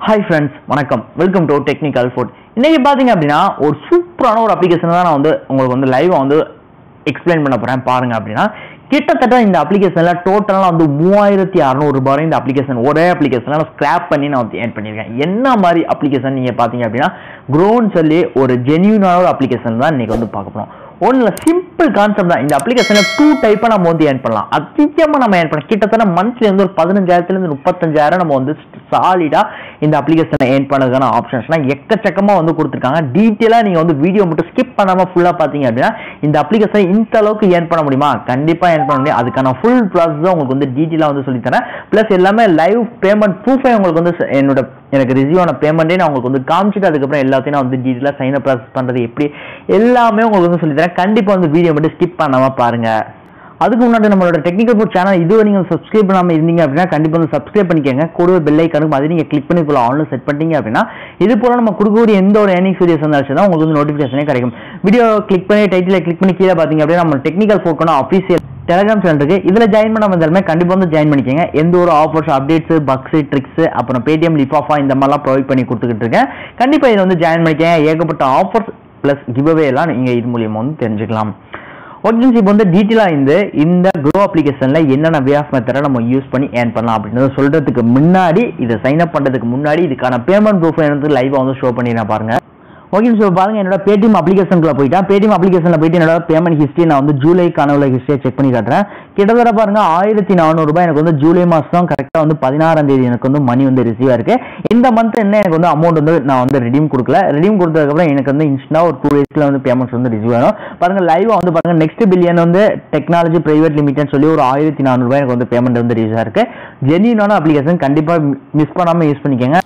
hi friends வணக்கம் welcome to technical food இன்னைக்கு பார்த்தீங்க அப்படின்னா ஒரு சூப்பரான ஒரு அப்ளிகேஷன் தான் நான் வந்து உங்களுக்கு வந்து லைவாக வந்து எக்ஸ்பிளைன் பண்ண போகிறேன் பாருங்க அப்படின்னா கிட்டத்தட்ட இந்த அப்ளிகேஷனில் டோட்டலாக வந்து மூவாயிரத்தி அறநூறுபாய் இந்த அப்ளிகேஷன் ஒரே அப்ளிகேஷனில் நான் ஸ்க்ராப் பண்ணி நான் வந்து ஏன் பண்ணியிருக்கேன் என்ன மாதிரி அப்ளிகேஷன் நீங்கள் பார்த்தீங்க அப்படின்னா க்ரோன்னு சொல்லி ஒரு ஜென்யூனான ஒரு அப்ளிகேஷன் தான் இன்னைக்கு வந்து பார்க்க போகிறோம் ஒன்றில் சிம்பிள் கான்செப்ட் தான் இந்த அப்ளிகேஷனில் டூ டைப்பாக நம்ம வந்து ஏர்ன் பண்ணலாம் அதிகமாக நம்ம ஏர்ன் பண்ணலாம் கிட்டத்தட்ட மந்த்லி வந்து ஒரு பதினஞ்சாயிரத்துலேருந்து முப்பத்தஞ்சாயிரம் நம்ம வந்து சாலிடாக இந்த அப்ளிகேஷனை ஏர்ன் பண்ணதுக்கான ஆப்ஷன்ஸ்லாம் எக்கச்சக்கமாக வந்து கொடுத்துருக்காங்க டீட்டெயிலாக நீங்கள் வந்து வீடியோ மட்டும் ஸ்கிப் பண்ணாமல் ஃபுல்லாக பார்த்தீங்க அப்படின்னா இந்த அப்ளிகேஷனை இந்த அளவுக்கு ஏர்ன் பண்ண முடியுமா கண்டிப்பாக ஏர்ன் பண்ண முடியும் அதுக்கான ஃபுல் ப்ராசஸ் தான் உங்களுக்கு வந்து டீட்டெயிலாக வந்து சொல்லித்தரேன் ப்ளஸ் எல்லாமே லைவ் பேமெண்ட் ப்ரூஃபே உங்களுக்கு வந்து ச- என்னோட எனக்கு ரிசீவ் ஆன பேமெண்ட்டே நான் உங்களுக்கு வந்து காமிச்சிட்டு அதுக்கப்புறம் எல்லாத்தையும் நான் வந்து டீட்டெயிலாக சைன் அப் ப்ராசஸ் பண்ணுறது எப்படி எல்லாமே உங்களுக்கு வந்து சொல்லித்தரேன் கண்டிப்பாக வந்து வீடியோ மட்டும் ஸ்கிப் பண்ணாமல் பாருங்கள் அதுக்கு முன்னாடி நம்மளோட டெக்னிக்கல் ஃபுட் சேனல் இதுவரை நீங்கள் சப்ஸ்கிரைப் பண்ணாமல் இருந்தீங்க அப்படின்னா கண்டிப்பாக வந்து சப்ஸ்கிரைப் பண்ணிக்கோங்க கூடவே பெல் ஐக்கனும் அது நீங்கள் கிளிக் பண்ணி போல ஆன்லைன் செட் பண்ணிட்டீங்க அப்படின்னா இது போல நம்ம கொடுக்கக்கூடிய எந்த ஒரு ஏர்னிங்ஸ் வீடியோஸ் இருந்தாலும் தான் உங்களுக்கு வந்து நோட்டிஃபிகேஷனே கிடைக்கும் வீடியோ கிளிக் பண்ணி டைட்டில் கிளிக் பண்ணி கீழே பார்த்தீங்க அப்படின்னா நம்ம டெக்னிக்கல் ஃபோட்டோனா அஃபீஷியல் டெலிகிராம் சேனல் இருக்கு இதில் ஜாயின் பண்ண வந்தாலுமே கண்டிப்பாக வந்து ஜாயின் பண்ணிக்கோங்க எந்த ஒரு ஆஃபர்ஸ் அப்டேட்ஸ் பக்ஸ் ட்ரிக்ஸ் அப்புறம் பேடிஎம் லிஃபாஃபா இந்த மாதிரிலாம் ப்ரொவைட் பண்ணி கொடுத்துக்கிட்டு இருக்கேன் கண்டிப்பாக இதில் வந்து ஜாயின் பண்ணிக்கோங்க ஏகப்பட்ட ஆஃபர்ஸ் ப்ளஸ் கிவ்அவே எல்லாம் நீங்கள் இது மூலியமாக வந்து தெரிஞ்சுக்கலாம் ஓகே இப்போ வந்து டீட்டெயிலாக இந்த இந்த க்ரோ அப்ளிகேஷனில் என்னென்ன வே ஆஃப் மெத்தடை நம்ம யூஸ் பண்ணி ஏர்ன் பண்ணலாம் அப்படின்றத சொல்கிறதுக்கு முன்னாடி இதை சைன் அப் பண்ணுறதுக்கு முன்னாடி இதுக்கான பேமெண்ட் ப்ரூஃப் எனக்கு லைவாக வந்து ஷோ பண்ணிடுறேன் பாருங்க ஓகே ஸோ பாருங்க என்னோட பேடிஎம் அப்ளிகேஷனுக்குள்ள போயிட்டா பேடிஎம் அப்ளிகேஷனில் போயிட்டு என்னோட பேமெண்ட் ஹிஸ்ட்ரி நான் வந்து ஜூலை கனவுல ஹிஸ்ட்ரியை செக் பண்ணி காட்டுறேன் கிட்டத்தட்ட பாருங்க ஆயிரத்தி நானூறுபாய் எனக்கு வந்து ஜூலை மாதம் கரெக்டாக வந்து பதினாறாம் தேதி எனக்கு வந்து மணி வந்து ரிசீவ் ஆயிருக்கு இந்த மந்த் என்ன எனக்கு வந்து அமௌண்ட் வந்து நான் வந்து ரெடீம் கொடுக்கல ரெடீம் கொடுத்ததுக்கப்புறம் எனக்கு வந்து இன்ஸ்டா ஒரு டூ டேஸ்ல வந்து பேமெண்ட்ஸ் வந்து ரிசீவ் ஆகும் பாருங்க லைவ் வந்து பாருங்க நெக்ஸ்ட் பில்லியன் வந்து டெக்னாலஜி பிரைவேட் லிமிடெட் சொல்லி ஒரு ஆயிரத்தி நானூறுபாய் எனக்கு வந்து பேமெண்ட் வந்து ரிசீவ் ஆயிருக்கு ஜென்யூனான அப்ளிகேஷன் கண்டிப்பாக மிஸ் பண்ணாமல் யூஸ் பண்ணிக்கோங்க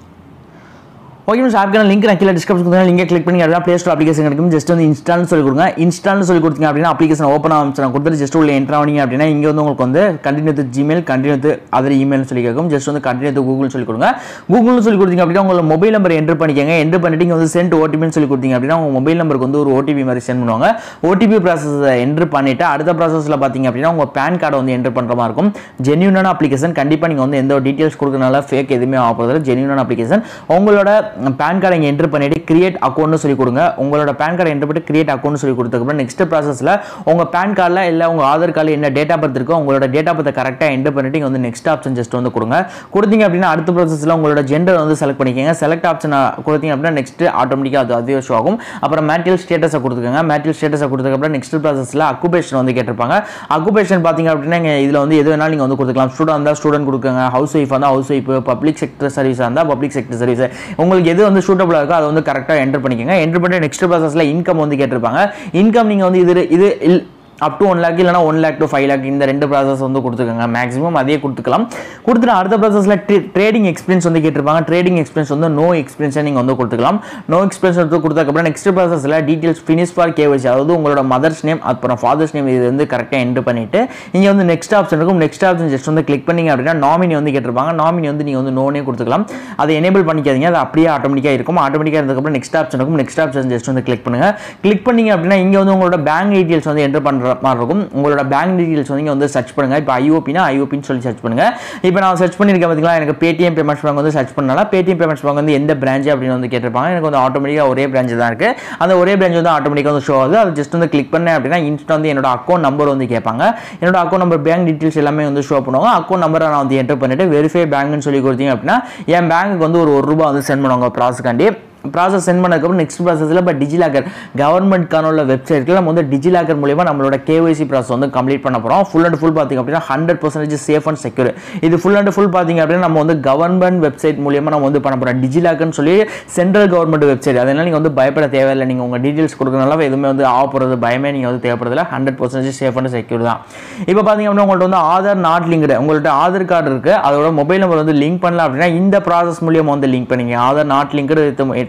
ஓகே மிஸ் ஆப்கான லிங்க் நான் கீழே டிஸ்கிரிப்ஷன் கொடுத்தா லிங்கை கிளிக் பண்ணி அதெல்லாம் ப்ளே ஸ்டோர் அப்ளிகேஷன் கிடைக்கும் ஜஸ்ட் வந்து இன்ஸ்டால்னு சொல்லி கொடுங்க இன்ஸ்டால்னு சொல்லி கொடுத்தீங்க அப்படின்னா அப்ளிகேஷன் ஓப்பன் ஆரம்பிச்சு கொடுத்துட்டு ஜஸ்ட் உள்ள என்ட்ரு ஆனீங்க அப்படின்னா இங்கே வந்து உங்களுக்கு வந்து continue with Gmail continue with other email சொல்லி கேட்கும் ஜஸ்ட் வந்து கண்டினியூ வித் கூகுள் சொல்லி கொடுங்க கூகுள்னு சொல்லி கொடுத்தீங்க அப்படின்னா உங்களோட மொபைல் நம்பர் என்ட்ரு பண்ணிக்கங்க என்ட்ரு பண்ணிட்டு இங்கே வந்து சென்ட் ஓடிபின்னு சொல்லி கொடுத்தீங்க அப்படின்னா உங்கள் மொபைல் நம்பருக்கு வந்து ஒரு ஓடிபி மாதிரி சென்ட் பண்ணுவாங்க ஓடிபி ப்ராசஸ் என்ட்ரு பண்ணிட்டு அடுத்த ப்ராசஸில் பார்த்தீங்க அப்படின்னா உங்கள் பேன் கார்டை வந்து என்ட்ரு பண்ணுற மாதிரி இருக்கும் ஜென்யூனான அப்ளிகேஷன் கண்டிப்பாக நீங்கள் வந்து எந்த ஒரு டீட்டெயில்ஸ் கொடுக்கறனால ஃபேக் எதுவுமே ஆகிறதுல ஜென்யூனான அப்ளிகேஷன் உங்களோட பேன் கார்டை இங்கே என்ட்ரு பண்ணிட்டு கிரியேட் அக்கௌண்ட்னு சொல்லி கொடுங்க உங்களோட பேன் கார்டை என்ட்ரு பண்ணி கிரியேட் அக்கௌண்ட் சொல்லி கொடுத்ததுக்கப்புறம் நெக்ஸ்ட் ப்ராசஸில் உங்கள் பேன் கார்டில் இல்லை உங்கள் ஆதார் கார்டில் என்ன டேட்டா பர்த் இருக்கோ உங்களோட டேட்டா பர்த்தை கரெக்டாக என்ட்ரு பண்ணிட்டு இங்கே வந்து நெக்ஸ்ட் ஆப்ஷன் ஜஸ்ட் வந்து கொடுங்க கொடுத்தீங்க அப்படின்னா அடுத்த ப்ராசஸில் உங்களோட ஜெண்டர் வந்து செலக்ட் பண்ணிக்கோங்க செலக்ட் ஆப்ஷன் கொடுத்தீங்க அப்படின்னா நெக்ஸ்ட் ஆட்டோமேட்டிக்காக அது அதுவே ஷோ ஆகும் அப்புறம் மேட்டியல் ஸ்டேட்டஸை கொடுத்துக்கோங்க மேட்டியல் ஸ்டேட்டஸை கொடுத்ததுக்கப்புறம் நெக்ஸ்ட் ப்ராசஸில் அக்குபேஷன் வந்து கேட்டிருப்பாங்க அக்குபேஷன் பார்த்தீங்க அப்படின்னா இங்கே இதில் வந்து எது வேணாலும் நீங்கள் வந்து கொடுத்துக்கலாம் ஸ்டூடெண்ட் இருந்தால் ஸ்டூடெண்ட் கொடுக்குங்க ஹவுஸ் ஒய்ஃப் இருந்தால் ஹவுஸ் ஒய்ஃப் பப்ளிக் செக்டர் சர்வீஸாக இருந்தால் பப்ளிக் செக்டர் சர்வீஸ் உங்களுக்கு எது வந்து சூட்டபுளாக இருக்கோ அதை வந்து கரெக்டாக என்டர் பண்ணிக்கோங்க என்டர் பண்ணிட்டு நெக்ஸ்ட் ப்ராசஸில் இன்கம் வந்து கேட்டிருப்பாங்க இன்கம் நீங்கள் வந்து இது இது இல் அப் டு ஒன் லேக் இல்லைனா one lakh to five lakh இந்த ரெண்டு ப்ராசஸ் வந்து கொடுத்துக்கோங்க மேக்ஸிமம் அதே கொடுத்துக்கலாம் கொடுத்துட்டு அடுத்த ப்ராசஸில் ட்ரேடிங் எக்ஸ்பீரியன்ஸ் வந்து கேட்டிருப்பாங்க ட்ரேடிங் எக்ஸ்பீரியன்ஸ் வந்து நோ எக்ஸ்பீரியன்ஸை நீங்கள் வந்து கொடுத்துக்கலாம் நோ எக்ஸ்பீரியன்ஸ் வந்து கொடுத்ததுக்கப்புறம் நெக்ஸ்ட் ப்ராசஸில் டீட்டெயில்ஸ் ஃபினிஷ் ஃபார் கேவைசி அதாவது உங்களோட மதர்ஸ் நேம் அப்புறம் ஃபாதர்ஸ் நேம் இது வந்து கரெக்டாக என்ட்ரு பண்ணிட்டு இங்கே வந்து நெக்ஸ்ட் ஆப்ஷன் இருக்கும் நெக்ஸ்ட் ஆப்ஷன் ஜஸ்ட் வந்து கிளிக் பண்ணீங்க அப்படின்னா நாமினி வந்து கேட்டிருப்பாங்க நாமினி வந்து நீங்கள் வந்து நோனே கொடுத்துக்கலாம் அதை எனேபிள் பண்ணிக்காதீங்க அது அப்படியே ஆட்டோமேட்டிக்காக இருக்கும் ஆட்டோமேட்டிக்காக இருந்ததுக்கப்புறம் நெக்ஸ்ட் ஆப்ஷன் இருக்கும் நெக்ஸ்ட் ஆப்ஷன் ஜஸ்ட் வந்து கிளிக் பண்ணுங்க கிளிக் பண்ணீங்க அப்படின்னா இங்கே வந்து உங்களோட பேங்க் டீட்டெயில்ஸ் வந்து என்ட்ரு பண்ணுற மாதிரி இருக்கும் உங்களோட பேங்க் டீட்டெயில்ஸ் வந்து இங்கே வந்து சர்ச் பண்ணுங்க இப்போ ஐஓபினா ஐஓபின்னு சொல்லி சர்ச் பண்ணுங்க இப்போ நான் சர்ச் பண்ணியிருக்கேன் பார்த்தீங்களா எனக்கு பேடிஎம் பேமெண்ட்ஸ் பேங்க் வந்து சர்ச் பண்ணனால பேடிஎம் பேமெண்ட்ஸ் பேங்க் வந்து எந்த பிரான்ச் அப்படின்னு வந்து கேட்டிருப்பாங்க எனக்கு வந்து ஆட்டோமேட்டிக்காக ஒரே பிரான்ச் தான் இருக்கு அந்த ஒரே பிரான்ச் வந்து ஆட்டோமேட்டிக்காக வந்து ஷோ ஆகுது அது ஜஸ்ட் வந்து கிளிக் பண்ணேன் அப்படின்னா இன்ஸ்டா வந்து என்னோட அக்கௌண்ட் நம்பர் வந்து கேட்பாங்க என்னோட அக்கௌண்ட் நம்பர் பேங்க் டீட்டெயில்ஸ் எல்லாமே வந்து ஷோ பண்ணுவாங்க அக்கௌண்ட் நம்பரை நான் வந்து என்டர் பண்ணிட்டு வெரிஃபை பேங்க்னு சொல்லி கொடுத்தீங்க அப்படின்னா என் பேங்க்கு வந்து ஒரு ஒரு ரூபா வந்து சென்ட் பண்ணுவாங்க ப்ராசஸ்க்காண்டி ப்ராசஸ் சென்ட் பண்ணதுக்கப்புறம் நெக்ஸ்ட் ப்ராசஸில் இப்போ டிஜிலாக்கர் கவர்மெண்ட்கான உள்ள வெப்சைட்டில் நம்ம வந்து டிஜிலாக்கர் மூலியமாக நம்மளோட கேஒய்சி ப்ராசஸ் வந்து கம்ப்ளீட் பண்ண போகிறோம் ஃபுல் அண்ட் ஃபுல் பார்த்திங்க அப்படின்னா hundred percentage safe and secure இது ஃபுல் அண்ட் ஃபுல் பார்த்திங்க அப்படின்னா நம்ம வந்து கவர்மெண்ட் வெப்சைட் மூலியமாக நம்ம வந்து பண்ண போகிறோம் டிஜிலாக்கர்னு சொல்லி சென்ட்ரல் கவர்மெண்ட் வெப்சைட் அதனால நீங்கள் வந்து பயப்பட தேவையில்லை நீங்கள் உங்கள் டீட்டெயில்ஸ் கொடுக்கறனால எதுவுமே வந்து ஆக போகிறது பயமே நீங்கள் வந்து தேவைப்படுறதில்ல hundred percentage safe and secure தான் இப்போ பார்த்திங்க அப்படின்னா உங்கள்ட்ட வந்து ஆதார் நாட் லிங்க்டு உங்கள்ட்ட ஆதார் கார்டு இருக்குது அதோட மொபைல் நம்பர் வந்து லிங்க் பண்ணல அப்படின்னா இந்த ப்ராசஸ் மூலியமாக வந்து லிங்க் பண்ணிங்க Aadhaar not linked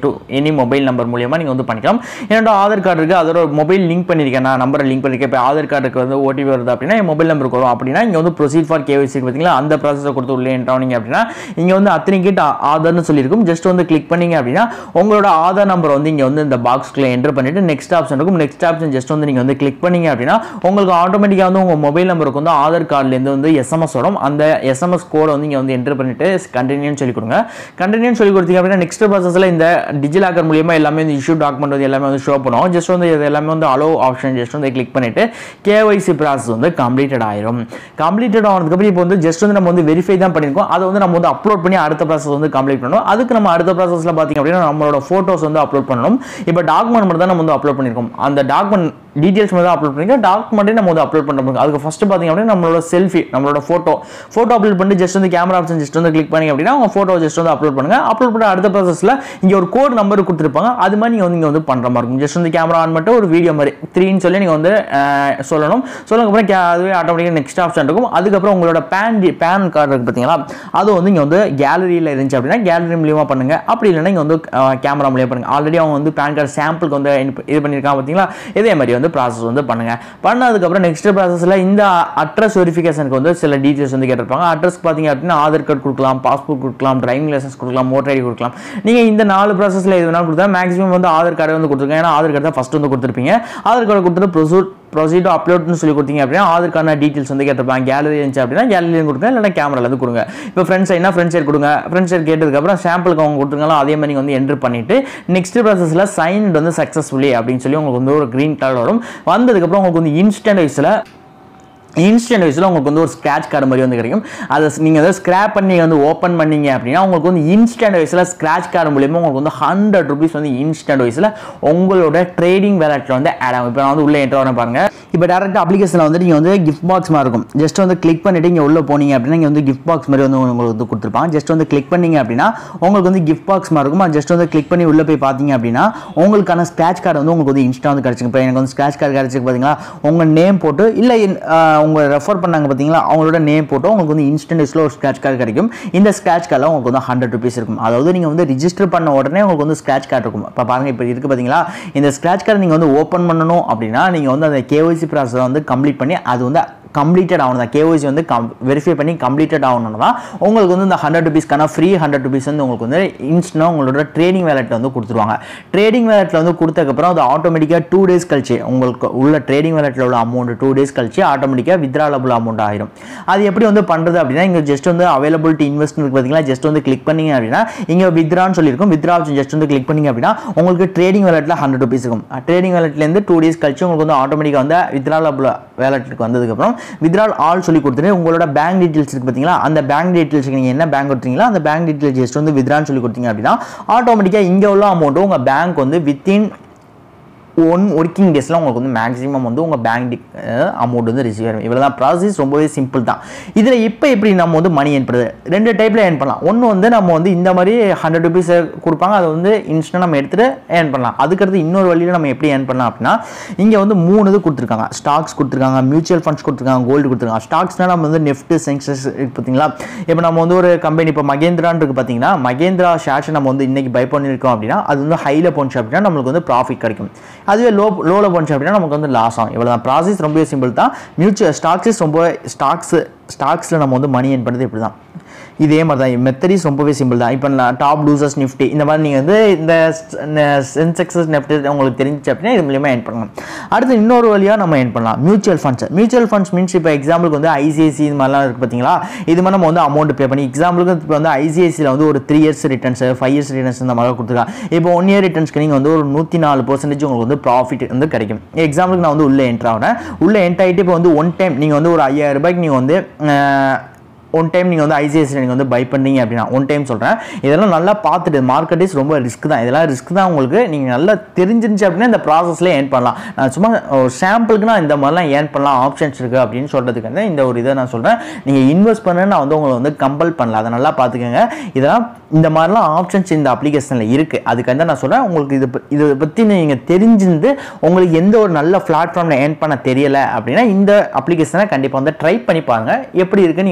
to any mobile number மூலியமாக நீங்கள் வந்து பண்ணிக்கலாம் என்னோட ஆதார் கார்டு இருக்குது அதோட மொபைல் லிங்க் பண்ணியிருக்கேன் நான் நம்பரை லிங்க் பண்ணியிருக்கேன் இப்போ ஆதார் கார்டுக்கு வந்து ஓடிபி வருது அப்படின்னா என் மொபைல் நம்பருக்கு வரும் அப்படின்னா இங்கே வந்து ப்ரொசீட் ஃபார் கேவிசி பார்த்தீங்களா அந்த ப்ராசஸை கொடுத்து உள்ளே என்ட்ரானிங்க அப்படின்னா இங்கே வந்து அத்தனைக்கிட்ட ஆதார்னு சொல்லியிருக்கும் ஜஸ்ட் வந்து கிளிக் பண்ணீங்க அப்படின்னா உங்களோட ஆதார் நம்பர் வந்து இங்கே வந்து இந்த பாக்ஸ்க்குள்ள என்டர் பண்ணிட்டு நெக்ஸ்ட் ஆப்ஷன் இருக்கும் நெக்ஸ்ட் ஆப்ஷன் ஜஸ்ட் வந்து நீங்கள் வந்து கிளிக் பண்ணீங்க அப்படின்னா உங்களுக்கு ஆட்டோமேட்டிக்காக வந்து உங்கள் மொபைல் நம்பருக்கு வந்து ஆதார் கார்டுலேருந்து வந்து எஸ்எம்எஸ் வரும் அந்த எஸ்எம்எஸ் கோடை வந்து இங்கே வந்து என்டர் பண்ணிட்டு கண்டினியூன்னு சொல்லி கொடுங்க கண்டினியூன்னு சொல்லி கொடுத்தீங்க அப்படின்னா நெக்ஸ்ட் ப்ராசஸில் இந்த டிஜிலாக்கர் மூலியமாக எல்லாமே வந்து இஷ்யூ டாக்குமெண்ட் வந்து எல்லாமே வந்து ஷோ பண்ணுவோம் ஜஸ்ட் வந்து இது எல்லாமே வந்து அலோ ஆப்ஷன் ஜஸ்ட் வந்து கிளிக் பண்ணிட்டு கேஒய்சி ப்ராசஸ் வந்து கம்ப்ளீட்டட் ஆயிரும் கம்ப்ளீட்டட் ஆனதுக்கப்புறம் இப்போ வந்து ஜஸ்ட் வந்து நம்ம வந்து வெரிஃபை தான் பண்ணியிருக்கோம் அதை வந்து நம்ம வந்து அப்லோட் பண்ணி அடுத்த ப்ராசஸ் வந்து கம்ப்ளீட் பண்ணணும் அதுக்கு நம்ம அடுத்த ப்ராசஸில் பார்த்தீங்க அப்படின்னா நம்மளோட ஃபோட்டோஸ் வந்து அப்லோட் பண்ணணும் இப்போ டாக்குமெண்ட் மட்டும் தான் நம்ம வந்து அப்லோட் பண்ணியிருக்கோம் அந்த டாக்குமெண்ட் டீட்டெயில்ஸ் மட்டும் தான் அப்லோட் பண்ணிருக்கோம் டாக்குமெண்ட்டே நம்ம வந்து அப்லோட் பண்ணுறோம் அதுக்கு ஃபஸ்ட்டு பார்த்தீங்க அப்படின்னா நம்மளோட செல்ஃபி நம்மளோட ஃபோட்டோ ஃபோட்டோ அப்லோட் பண்ணி ஜஸ்ட் வந்து கேமரா ஆப்ஷன் ஜஸ்ட் வந்து கிளிக் பண்ணி அப்படின்னா உங்கள் ஃபோட்டோ ஜஸ்ட் வந்து அப்லோட் பண்ணுங்க அப்லோட் பண்ண அடுத்த ப்ராசஸில் இங்கே ஒரு கோட் நம்பர் கொடுத்துருப்பாங்க அது மாதிரி நீங்கள் வந்து இங்கே வந்து பண்ணுற மாதிரி இருக்கும் ஜஸ்ட் வந்து கேமரா ஆன் மட்டும் ஒரு வீடியோ மாதிரி த்ரீன்னு சொல்லி நீங்கள் வந்து அஹ், சொல்லணும் சொல்லதுக்கப்புறம் கே அதுவே ஆட்டோமேட்டிக்காக நெக்ஸ்ட் ஆப்ஷன் இருக்கும் அதுக்கப்புறம் உங்களோட பேன் பேன் கார்டு இருக்கு பார்த்தீங்களா அது வந்து இங்கே வந்து கேலரியில் இருந்துச்சு அப்படின்னா கேலரி மூலியமாக பண்ணுங்க அப்படி இல்லைன்னா இங்கே வந்து கேமரா மூலியமாக பண்ணுங்க ஆல்ரெடி அவங்க வந்து பேன் கார்டு சாம்பிளுக்கு வந்து இது- இது பண்ணியிருக்காங்க பார்த்தீங்களா இதே மாதிரி வந்து ப்ராசஸ் வந்து பண்ணுங்க பண்ணதுக்கப்புறம் நெக்ஸ்ட் ப்ராசஸில் இந்த அட்ரஸ் வெரிஃபிகேஷனுக்கு வந்து சில டீட்டெயில்ஸ் வந்து கேட்டிருப்பாங்க அட்ரஸ் பார்த்தீங்க அப்படின்னா ஆதார் கார்டு கொடுக்கலாம் பாஸ்போர்ட் கொடுக்கலாம் டிரைவிங் லைசன்ஸ் கொடுக்கலாம் மோட்டர் ஐடி கொடுக்கலாம் நீங்கள் இந்த நாலு ப்ராசஸில் எது வேணாலும் கொடுத்தா மேக்ஸிமம் வந்து ஆதார் கார்டு வந்து கொடுத்துருக்கேன் ஏன்னா ஆதார் கார்டு தான் ஃபஸ்ட் வந்து கொடுத்துருப்பீங்க ஆதார் கார்டு கொடுத்துட்டு ப்ரொசூட் ப்ரொசீட் அப்லோட்னு சொல்லி கொடுத்தீங்க அப்படின்னா ஆதார்க்கான டீட்டெயில்ஸ் வந்து கேட்டிருப்பாங்க கேலரி இருந்துச்சு அப்படின்னா கேலரியும் கொடுங்க இல்லைனா கேமரால இருந்து கொடுங்க இப்போ ஃப்ரண்ட் சைட்னா ஃப்ரண்ட் சைடு கொடுங்க ஃப்ரண்ட் சைடு கேட்டதுக்கப்புறம் சாம்பிளுக்கு அவங்க கொடுத்துருங்களோ அதே மாதிரி நீங்கள் வந்து என்டர் பண்ணிட்டு நெக்ஸ்ட் ப்ராசஸில் சைன் வந்து சக்ஸஸ்ஃபுல்லி அப்படின்னு சொல்லி உங்களுக்கு வந்து ஒரு க்ரீன் கலர் வரும் வந்ததுக்கப்புறம் உங்களுக்கு வந்து இன்ஸ்டன்ட் வைஸில் இன்ஸ்டன்ட் வைஸில் உங்களுக்கு வந்து ஒரு ஸ்க்ராட்ச் கார்டு மாதிரி வந்து கிடைக்கும் அதை நீங்கள் வந்து ஸ்க்ராப் பண்ணி வந்து ஓப்பன் பண்ணீங்க அப்படின்னா உங்களுக்கு வந்து இன்ஸ்டன்ட் வைஸில் ஸ்க்ராட்ச் கார்டு மூலியமாக உங்களுக்கு வந்து ஹண்ட்ரட் ருபீஸ் வந்து இன்ஸ்டன்ட் வைஸில் உங்களோட ட்ரேடிங் வேலட்டில் வந்து ஆட் ஆகும் இப்போ நான் வந்து உள்ளே என்ட்ரு வரேன் பாருங்க இப்போ டேரெக்டாக அப்ளிகேஷனில் வந்து நீங்கள் வந்து கிஃப்ட் பாக்ஸ் மாதிரி இருக்கும் ஜஸ்ட் வந்து கிளிக் பண்ணிட்டு இங்கே உள்ளே போனீங்க அப்படின்னா இங்கே வந்து கிஃப்ட் பாக்ஸ் மாதிரி வந்து உங்களுக்கு வந்து கொடுத்துருப்பாங்க ஜஸ்ட் வந்து கிளிக் பண்ணீங்க அப்படின்னா உங்களுக்கு வந்து கிஃப்ட் பாக்ஸ் மாதிரி இருக்கும் ஜஸ்ட் வந்து கிளிக் பண்ணி உள்ளே போய் பார்த்தீங்க அப்படின்னா உங்களுக்கான ஸ்க்ராட்ச் கார்டு வந்து உங்களுக்கு வந்து இன்ஸ்டா வந்து கிடச்சிங்க இப்போ எனக்கு வந்து ஸ்க்ராட்ச் கார்டு கிடச்சிருக்கு பார்த்தீங்களா உங்கள் நேம் போட்டு இல்லை உங்க ரெஃபர் பண்ணாங்க பார்த்தீங்களா அவங்களோட நேம் போட்டு உங்களுக்கு வந்து இன்ஸ்டன்ட் ஒரு ஸ்க்ராட்ச் கார்டு கிடைக்கும் இந்த ஸ்க்ராட்ச் கார்டில் உங்களுக்கு வந்து ஹண்ட்ரட் ருபீஸ் இருக்கும் அதாவது நீங்கள் வந்து ரிஜிஸ்டர் பண்ண உடனே உங்களுக்கு வந்து ஸ்க்ராட்ச் கார்டு இருக்கும் இப்போ பாருங்க இப்போ இருக்குது பார்த்தீங்களா இந்த ஸ்க்ராட்ச் கார்டு நீங்கள் வந்து ஓப்பன் பண்ணணும் அப்படின்னா நீங்கள் வந்து அந்த கேஒய்சி ப்ராசஸை வந்து கம்ப்ளீட் பண்ணி அது வந்து கம்ப்ளீட்டட் ஆகணும் தான் கேஒய்சி வந்து கம் வெரிஃபை பண்ணி கம்ப்ளீட்டட் ஆகணும் தான் உங்களுக்கு வந்து இந்த ஹண்ட்ரட் ருபீஸ்க்கான ஃப்ரீ ஹண்ட்ரட் ருபீஸ் வந்து உங்களுக்கு வந்து இன்ஸ்டன்ட் உங்களோட ட்ரேடிங் வேலெட்டில் வந்து கொடுத்துருவாங்க ட்ரேடிங் வேலெட்டில் வந்து கொடுத்ததுக்கப்புறம் அது ஆட்டோமேட்டிக்காக டூ டேஸ் கழிச்சு உங்களுக்கு உள்ள ட்ரேடிங் வேலெட்டில் உள்ள அமௌண்ட் டூ டேஸ் கழிச்சு ஆட்டோமேட்டிக்காக வித்ராலபிள் அமௌண்ட் ஆயிரும் அது எப்படி வந்து பண்ணுறது அப்படின்னா இங்கே ஜஸ்ட் வந்து அவைலபிலிட்டி இன்வெஸ்ட்மெண்ட் பார்த்தீங்களா ஜஸ்ட் வந்து கிளிக் பண்ணீங்க அப்படின்னா இங்கே வித்ரான்னு சொல்லியிருக்கும் வித்ரா ஆப்ஷன் ஜஸ்ட் வந்து கிளிக் பண்ணீங்க அப்படின்னா உங்களுக்கு ட்ரேடிங் வேலெட்டில் ஹண்ட்ரட் ருபீஸ் இருக்கும் ட்ரேடிங் வேலெட்லேருந்து டூ டேஸ் கழிச்சு உங்களுக்கு வந்து ஆட்டோமேட்டிக்காக வந்து வித்ராலபிள் வேலெட்டுக்கு வந்ததுக்கப்புறம் வித்ரால் ஆல் சொல்லி கொடுத்துட்டு உங்களோட பேங்க் டீட்டெயில்ஸ் இருக்கு பார்த்தீங்களா அந்த பேங்க் டீட்டெயில்ஸ்க்கு நீங்கள் என்ன பேங்க் கொடுத்தீங்களோ அந்த பேங்க் டீட்டெயில்ஸ் ஜஸ்ட் வந்து வித்ரான்னு சொல்லி கொடுத்தீங்க அப்படின்னா ஆட்டோமேட்டிக்காக இங்கே உள்ள அமௌண்ட்டு உங்கள் பேங்க் வந்து வித்தின் ஒன் ஒர்க்கிங் டேஸில் உங்களுக்கு வந்து மேக்ஸிமம் வந்து உங்கள் பேங்க் அமௌண்ட் வந்து ரிசீவ் ஆகும் இவ்வளோ தான் ப்ராசஸ் ரொம்பவே சிம்பிள் தான் இதில் இப்போ எப்படி நம்ம வந்து மணி ஏர்ன் பண்ணுறது ரெண்டு டைப்பில் ஏர்ன் பண்ணலாம் ஒன்று வந்து நம்ம வந்து இந்த மாதிரி ஹண்ட்ரட் ருபீஸ் கொடுப்பாங்க அதை வந்து இன்ஸ்டன்ட் நம்ம எடுத்துகிட்டு ஏர்ன் பண்ணலாம் அதுக்கடுத்து இன்னொரு வழியில் நம்ம எப்படி ஏர்ன் பண்ணலாம் அப்படின்னா இங்கே வந்து மூணு இது கொடுத்துருக்காங்க ஸ்டாக்ஸ் கொடுத்துருக்காங்க மியூச்சுவல் ஃபண்ட்ஸ் கொடுத்துருக்காங்க கோல்டு கொடுத்துருக்காங்க ஸ்டாக்ஸ்னால் நம்ம வந்து நெஃப்ட் சென்சஸ் பார்த்தீங்களா இப்போ நம்ம வந்து ஒரு கம்பெனி இப்போ மகேந்திரான்னு இருக்கு பார்த்தீங்கன்னா மகேந்திரா ஷேர்ஸை நம்ம வந்து இன்னைக்கு பை பண்ணியிருக்கோம் அப்படின்னா அது வந்து ஹையில் போணுச்சு அப்படின்னா நம்மளுக்கு வந்து ப்ராஃபிட் கிடைக்கும் அதுவே லோ லோவில் போணுச்சு அப்படின்னா நமக்கு வந்து லாஸ் ஆகும் இவ்வளோ தான் ப்ராசஸ் ரொம்ப சிம்பிள் தான் மியூச்சுவல் ஸ்டாக்ஸஸ் ரொம்ப ஸ்டாக்ஸ் ஸ்டாக்ஸில் நம்ம வந்து மணி ஏர்ன் பண்ணுறது இப்படி தான் இதே மாதிரி தான் மெத்தடிஸ் ரொம்பவே சிம்பிள் தான் இப்போ டாப் லூசர்ஸ் நிஃப்டி இந்த மாதிரி நீங்கள் வந்து இந்த சென்செக்ஸஸ் நிஃப்டி உங்களுக்கு தெரிஞ்சிச்சு அப்படின்னா இது மூலியமாக ஏர்ன் பண்ணலாம் அடுத்து இன்னொரு வழியாக நம்ம ஏர்ன் பண்ணலாம் mutual funds mutual funds means இப்போ எக்ஸாம்பிளுக்கு வந்து ஐசிஐசி இது மாதிரிலாம் இருக்குது பார்த்தீங்களா இது மாதிரி நம்ம வந்து அமௌண்ட் பே பண்ணி எக்ஸாம்பிளுக்கு இப்போ வந்து ஐசிஐசியில் வந்து ஒரு three years returns five years returns இந்த மாதிரி கொடுத்துருக்காங்க இப்போ ஒன் இயர் ரிட்டர்ன்ஸ்க்கு நீங்கள் வந்து ஒரு நூற்றி நாலு பர்சன்டேஜ் உங்களுக்கு வந்து ப்ராஃபிட் வந்து கிடைக்கும் எக்ஸாம்பிளுக்கு நான் வந்து உள்ளே என்ட்ரு ஆகிறேன் உள்ளே என்ட்ரு ஆகிட்டு இப்போ வந்து ஒன் டைம் நீங்கள் வந்து ஒரு ஐயாயிரம் ரூபாய்க்கு நீங்கள் வந்து அஹ், ஒன் டைம் நீங்கள் வந்து ஐசிஐசி நீங்கள் வந்து பை பண்ணீங்க அப்படின்னா ஒன் டைம் சொல்கிறேன் இதெல்லாம் நல்லா பார்த்துட்டு மார்க்கெட் இஸ் ரொம்ப ரிஸ்க் தான் இதெல்லாம் ரிஸ்க் தான் உங்களுக்கு நீங்கள் நல்லா தெரிஞ்சிருந்துச்சு அப்படின்னா இந்த ப்ராசஸில் ஏர்ன் பண்ணலாம் நான் சும்மா ஒரு சாம்பிளுக்கு நான் இந்த மாதிரிலாம் ஏர்ன் பண்ணலாம் ஆப்ஷன்ஸ் இருக்குது அப்படின்னு சொல்கிறதுக்கு வந்து இந்த ஒரு இதை நான் சொல்கிறேன் நீங்கள் இன்வெஸ்ட் பண்ண நான் வந்து உங்களை வந்து கம்பல் பண்ணல அதை நல்லா பார்த்துக்கோங்க இதெல்லாம் இந்த மாதிரிலாம் ஆப்ஷன்ஸ் இந்த அப்ளிகேஷனில் இருக்குது அதுக்காக நான் சொல்கிறேன் உங்களுக்கு இது ப- இதை பற்றி நீங்கள் தெரிஞ்சிருந்து உங்களுக்கு எந்த ஒரு நல்ல பிளாட்ஃபார்மில் ஏர்ன் பண்ண தெரியலை அப்படின்னா இந்த அப்ளிகேஷனை கண்டிப்பாக வந்து ட்ரை பண்ணி பாருங்க எப்படி இருக்குன்னு நீங்கள் வந்து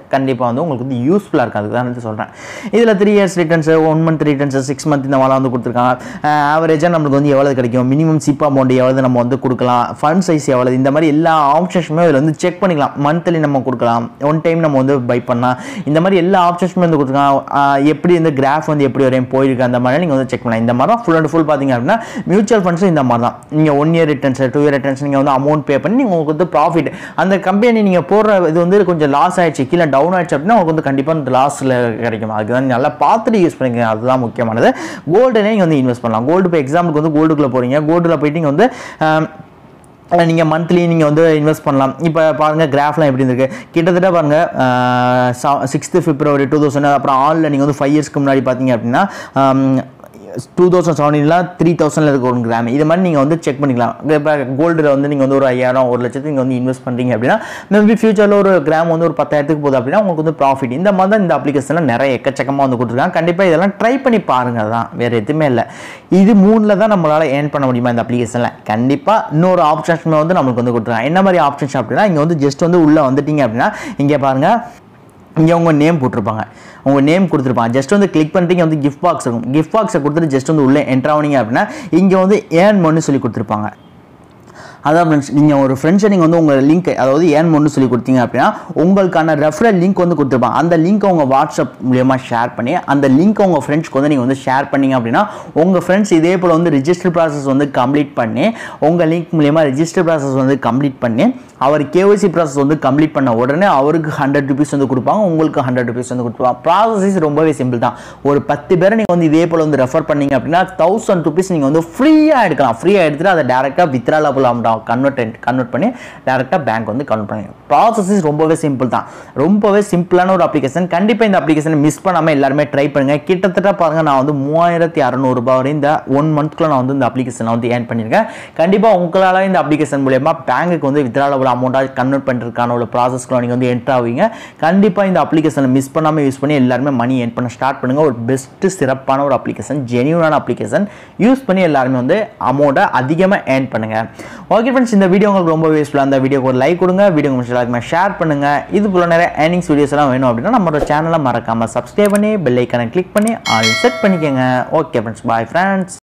கண்டிப்பாக வந்து உங்களுக்கு வந்து யூஸ்ஃபுல்லாக இருக்கும் அதுக்கு தான் வந்து சொல்கிறேன் இதில் three years returns one month returns six month இந்த மாதிரிலாம் வந்து கொடுத்துருக்காங்க ஆவரேஜாக நம்மளுக்கு வந்து எவ்வளோ கிடைக்கும் மினிமம் சிப் அமௌண்ட் எவ்வளோ நம்ம வந்து கொடுக்கலாம் ஃபண்ட் சைஸ் எவ்வளோ இந்த மாதிரி எல்லா ஆப்ஷன்ஸுமே இதில் வந்து செக் பண்ணிக்கலாம் மந்த்லி நம்ம கொடுக்கலாம் ஒன் டைம் நம்ம வந்து பை பண்ணலாம் இந்த மாதிரி எல்லா ஆப்ஷன்ஸுமே வந்து கொடுத்துருக்காங்க ஆஹ் எப்படி இந்த கிராஃப் வந்து எப்படி வரையும் போயிருக்கு அந்த மாதிரி நீங்கள் வந்து செக் பண்ணலாம் இந்த மாதிரி தான் ஃபுல் அண்ட் ஃபுல் பார்த்தீங்க அப்படின்னா மியூச்சுவல் ஃபண்ட்ஸும் இந்த மாதிரி தான் நீங்கள் one year returns two year returns நீங்கள் வந்து அமௌண்ட் பே பண்ணி நீங்கள் உங்களுக்கு வந்து ப்ராஃபிட் அந்த கம்பெனி நீங்கள் போடுற இது வந்து கொஞ்சம் லாஸ் ஆயிடுச்சு கீழே டவுன் ஆயிடுச்சு அப்படின்னா உங்களுக்கு வந்து கண்டிப்பாக இந்த லாஸில் கிடைக்கும் அதுக்கு தான் நல்லா பார்த்துட்டு யூஸ் பண்ணிக்கங்க அதுதான் முக்கியமானது கோல்டுலேயே நீங்கள் வந்து இன்வெஸ்ட் பண்ணலாம் கோல்டு இப்போ எக்ஸாம்பிளுக்கு வந்து கோல்டுக்குள்ளே போகிறீங்க கோல்டில் போயிட்டு நீங்கள் வந்து ஆம், நீங்கள் மந்த்லி நீங்கள் வந்து இன்வெஸ்ட் பண்ணலாம் இப்போ பாருங்கள் கிராஃப்லாம் எப்படி இருக்கு கிட்டத்தட்ட பாருங்கள் சிக்ஸ்த்து பிப்ரவரி டூ தௌசண்ட் அப்புறம் ஆலில் நீங்கள் வந்து ஃபைவ் இயர்ஸ்க்கு முன்னாடி பார்த்தீங்க அப்படின்னா டூ தௌசண்ட் செவன்டீனில் த்ரீ தௌசண்டில் இருக்க ஒரு கிராம் இது மாதிரி நீங்கள் வந்து செக் பண்ணிக்கலாம் இப்போ கோல்டில் வந்து நீங்கள் வந்து ஒரு ஐயாயிரம் ஒரு லட்சத்துக்கு நீங்கள் வந்து இன்வெஸ்ட் பண்ணுறீங்க அப்படின்னா மேபி ஃபியூச்சரில் ஒரு கிராம் வந்து ஒரு பத்தாயிரத்துக்கு போகுது அப்படின்னா உங்களுக்கு வந்து ப்ராஃபிட் இந்த மாதிரி தான் இந்த அப்ளிகேஷனில் நிறைய எக்கச்சக்கமாக வந்து கொடுத்துருக்காங்க கண்டிப்பாக இதெல்லாம் ட்ரை பண்ணி பாருங்க தான் வேறு எதுவுமே இல்லை இது மூணில் தான் நம்மளால் ஏர்ன் பண்ண முடியுமா இந்த அப்ளிகேஷனில் கண்டிப்பாக இன்னொரு ஆப்ஷன்ஸுமே வந்து நம்மளுக்கு வந்து கொடுத்துருக்காங்க என்ன மாதிரி ஆப்ஷன்ஸ் அப்படின்னா இங்கே வந்து ஜஸ்ட் வந்து உள்ளே வந்துட்டீங்க அப்படின்னா இங்கே பாருங்கள் இங்கே உங்கள் நேம் போட்டிருப்பாங்க உங்கள் நேம் கொடுத்துருப்பாங்க ஜஸ்ட் வந்து கிளிக் பண்ணிட்டு வந்து கிஃப்ட் பாக்ஸ் இருக்கும் கிஃப்ட் பாக்ஸை கொடுத்துட்டு ஜஸ்ட் வந்து உள்ளே என்ட்ரு ஆனீங்க அப்படின்னா இங்கே வந்து ஏர்ன் பண்ணி சொல்லி கொடுத்துருப்பாங்க அதான் ஃப்ரெண்ட்ஸ் நீங்கள் ஒரு ஃப்ரெண்ட்ஸை நீங்கள் வந்து உங்கள் லிங்க் அதாவது ஏன் ஒன்று சொல்லி கொடுத்தீங்க அப்படின்னா உங்களுக்கான ரெஃபரல் லிங்க் வந்து கொடுத்துருப்பாங்க அந்த லிங்க்கை உங்கள் வாட்ஸ்அப் மூலியமாக ஷேர் பண்ணி அந்த லிங்க்கை உங்கள் ஃப்ரெண்ட்ஸ்க்கு வந்து நீங்கள் வந்து ஷேர் பண்ணீங்க அப்படின்னா உங்கள் ஃப்ரெண்ட்ஸ் இதே போல் வந்து ரிஜிஸ்டர் ப்ராசஸ் வந்து கம்ப்ளீட் பண்ணி உங்கள் லிங்க் மூலியமாக ரிஜிஸ்டர் ப்ராசஸ் வந்து கம்ப்ளீட் பண்ணி அவர் கேஒய்சி ப்ராசஸ் வந்து கம்ப்ளீட் பண்ண உடனே அவருக்கு ஹண்ட்ரட் ருபீஸ் வந்து கொடுப்பாங்க உங்களுக்கு ஹண்ட்ரட் ருபீஸ் வந்து கொடுப்பாங்க ப்ராசஸ் ரொம்பவே சிம்பிள் தான் ஒரு பத்து பேரை நீங்கள் வந்து இதே போல் வந்து ரெஃபர் பண்ணீங்க அப்படின்னா தௌசண்ட் ருபீஸ் நீங்கள் வந்து ஃப்ரீயாக எடுக்கலாம் ஃப்ரீயாக எடுத்துட்டு அதை டேரெக்டாக வித்ராலபிள் அமௌண்ட் கன்வெர்ட் கன்வெர்ட் பண்ணி டேரெக்டாக பேங்க் வந்து கன்வெர்ட் பண்ணி ப்ராசஸ் ரொம்பவே சிம்பிள் தான் ரொம்பவே சிம்பிளான ஒரு அப்ளிகேஷன் கண்டிப்பாக இந்த அப்ளிகேஷனை மிஸ் பண்ணாமல் எல்லாருமே ட்ரை பண்ணுங்க கிட்டத்தட்ட பாருங்க நான் வந்து மூவாயிரத்தி அறநூறுபா வரை இந்த ஒன் மந்த்க்குள்ள நான் வந்து இந்த அப்ளிகேஷனை வந்து ஏர்ன் பண்ணியிருக்கேன் கண்டிப்பாக உங்களால் இந்த அப்ளிகேஷன் மூலயமா பேங்க்குக்கு வந்து வித்ராலபிள் அமௌண்ட்டாக கன்வெர்ட் பண்ணுறதுக்கான ஒரு ப்ராசஸ்க்குள்ள நீங்கள் வந்து என்ட்ரு ஆவீங்க கண்டிப்பாக இந்த அப்ளிகேஷனை மிஸ் பண்ணாமல் யூஸ் பண்ணி எல்லாருமே மணி ஏர்ன் பண்ண ஸ்டார்ட் பண்ணுங்க ஒரு பெஸ்ட்டு சிறப்பான ஒரு அப்ளிகேஷன் ஜெனியூனான அப்ளிகேஷன் யூஸ் பண்ணி எல்லாருமே வந்து அமௌண்ட்டை அதிகமாக ஏர்ன் பண்ணுங்க ஓகே ஃப்ரெண்ட்ஸ் இந்த வீடியோ உங்களுக்கு ரொம்ப யூஸ்ஃபுல்லாக அந்த வீடியோக்கு ஒரு லைக் கொடுங்க வீடியோ உங்களுக்கு எல்லாருக்குமே ஷேர் பண்ணுங்க இது போல நிறைய ஏர்னிங்ஸ் வீடியோஸ் எல்லாம் வேணும் அப்படின்னா நம்மளோட சேனலை மறக்காம சப்ஸ்கிரைப் பண்ணி பெல் ஐக்கனை கிளிக் பண்ணி ஆல் செட் பண்ணிக்கோங்க ஓகே ஃப்ரெண்ட்ஸ் பாய் ஃப்ரெண்ட்ஸ்